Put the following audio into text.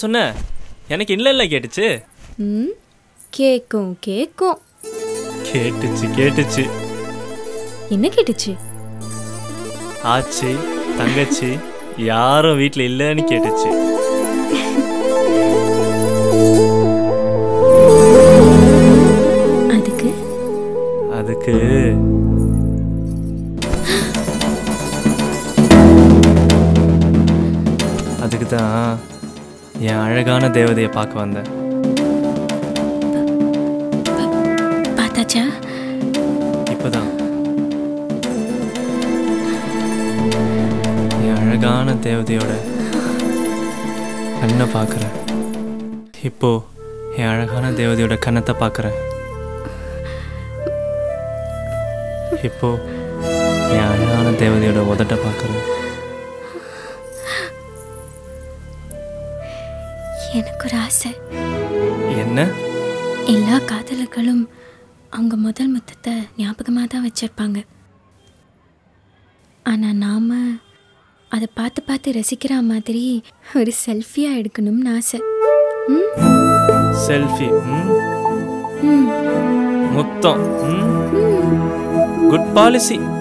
சொன்ன எனக்கு இல்லை இல்லை கேட்டுச்சு ம் கேக்கும் கேக்கும் கேட்டுச்சு கேட்டுச்சு என்ன கேட்டுச்சு ஆச்சு தங்கச்சி யாரும் வீட்டில் இல்லைன்னு கேட்டுச்சு அதுக்கு அதுக்கு அதுக்கு தான் என் அழகான தேவதையை பார்க்க வந்தேன் பார்த்தாச்சா இப்போதான் என் அழகான தேவதையோட கண்ணை பார்க்குறேன் இப்போ என் அழகான தேவதையோட கண்ணத்தை பார்க்குறேன் இப்போ என் அழகான தேவதையோட உதட்ட பார்க்குறேன் எனக்கு ஒரு ஆசை என்ன எல்லா காதலர்களும் அவங்க முதல் முத்தத்தை ஞாபகமாக தான் வச்சிருப்பாங்க ஆனால் நாம அதை பார்த்து பார்த்து ரசிக்கிற மாதிரி ஒரு செல்ஃபியாக எடுக்கணும்னு ஆசை ம் செல்ஃபி ம் முத்தம் குட் பாலிசி